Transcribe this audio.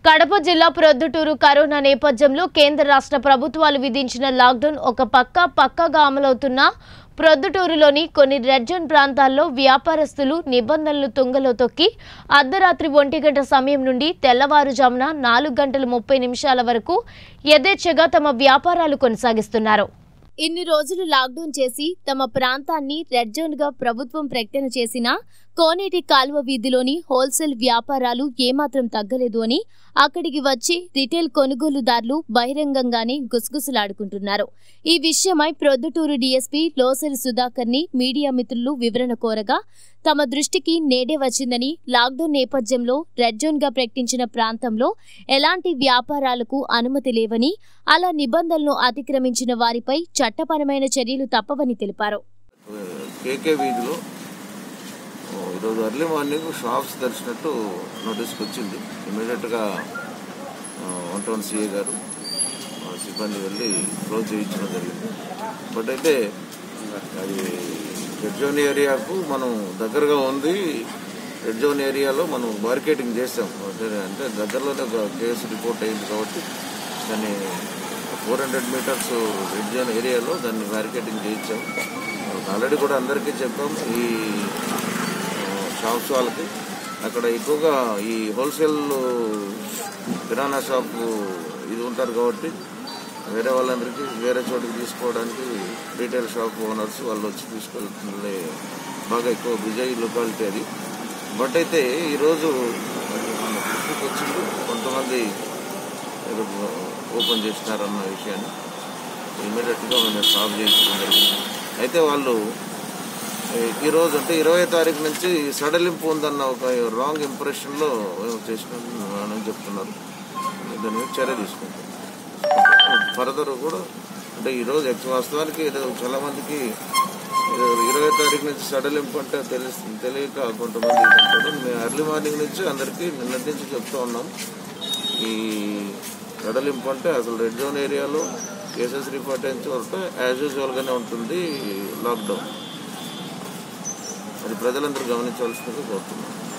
కడప జిల్లా ప్రొద్దుటూరు కరోనా నేపథ్యంలో కేంద్ర రాష్ట్ర ప్రభుత్వాలు విధించిన లాక్డౌన్ ఒక పక్క పక్కగా అమలవుతున్న ప్రొద్దుటూరులోని కొన్ని రెడ్ జోన్ ప్రాంతాల్లో వ్యాపారస్తులు నిబంధనలు తుంగలో తొక్కి అర్ధరాత్రి ఒంటి గంట సమయం నుండి తెల్లవారుజామున నాలుగు గంటల ముప్పై నిమిషాల వరకు యథేచ్ఛగా తమ వ్యాపారాలు కొనసాగిస్తున్నారు ఇన్ని రోజులు లాక్డౌన్ చేసి తమ ప్రాంతాన్ని రెడ్ జోన్ గా ప్రభుత్వం ప్రకటన చేసినా కోనేటి కాలువ వీధిలోని హోల్సేల్ వ్యాపారాలు ఏమాత్రం తగ్గలేదు అని అక్కడికి వచ్చి రిటైల్ కొనుగోలుదారులు బహిరంగంగానే గుసగుసలాడుకుంటున్నారు ఈ విషయమై ప్రొద్దుటూరు డీఎస్పీ లోసరి సుధాకర్ ని మీడియా మిత్రులు వివరణ కోరగా తమ దృష్టికి నేడే వచ్చిందని లాక్డౌన్ నేపథ్యంలో రెడ్ జోన్ గా ప్రకటించిన ప్రాంతంలో ఎలాంటి వ్యాపారాలకు అనుమతి లేవని అలా నిబంధనలను అతిక్రమించిన వారిపై చట్టపరమైన చర్యలు తప్పవని తెలిపారు కేకే వీధిలో ఓ, ఈరోజు ఎర్లీ మార్నింగ్ షాప్స్ తెరిచినట్టు నోటీస్కి వచ్చింది ఇమీడియట్గా వన్ టౌన్ సిఏ గారు ఆ, సిబ్బంది వెళ్ళి క్లోజ్ చేయించడం జరిగింది బట్ అయితే అది రెడ్ జోన్ ఏరియాకు మనం దగ్గరగా ఉంది రెడ్ జోన్ ఏరియాలో మనం బార్కెటింగ్ చేస్తాం అంటే అంటే దగ్గరలోనే ఒక కేసు రిపోర్ట్ అయింది కాబట్టి దాన్ని four hundred meters red zone ఏరియాలో దాన్ని బ్యారికేటింగ్ చేయించాం ఆల్రెడీ కూడా అందరికీ చెప్పాం ఈ షాప్స్ వాళ్ళకి అక్కడ ఎక్కువగా ఈ హోల్సేల్ కిరాణా షాప్ ఇది ఉంటారు కాబట్టి వేరే వాళ్ళందరికీ వేరే చోటుకి తీసుకోవడానికి రీటైల్ షాప్ ఓనర్స్ వాళ్ళు వచ్చి తీసుకెళ్తుండే బాగా ఎక్కువ విజయ్ లొకాలిటీ అది బట్ అయితే ఈరోజు మన దృష్టికి వచ్చింది కొంతమంది ఏదో ఓపెన్ చేసినారన్న విషయాన్ని ఇమీడియట్గా మేము సాల్వ్ చేయించడం జరిగింది అయితే వాళ్ళు ఈ రోజు అంటే ఇరవై తారీఖు నుంచి సడలింపు ఉందన్న ఒక రాంగ్ ఇంప్రెషన్లో చేసినామని చెప్తున్నారు దాని మీద చర్య తీసుకుంటాం ఫర్దర్ కూడా అంటే ఈరోజు ఎక్స్ వాస్తవానికి ఏదో చాలా మందికి ఏదో ఇరవై తారీఖు నుంచి సడలింపు అంటే తెలిసి తెలియక కొంతమంది అంటారు మేము ఎర్లీ మార్నింగ్ నుంచి అందరికీ నిన్నటి నుంచి చెప్తా ఉన్నాం ఈ సడలింపు అంటే అసలు రెడ్ జోన్ ఏరియాలో కేసెస్ రిపోర్ట్ అయిన చోట యాజ్ యూజువల్గానే ఉంటుంది లాక్డౌన్ అది ప్రజలందరూ గమనించవలసిందిగా కోరుతున్నాను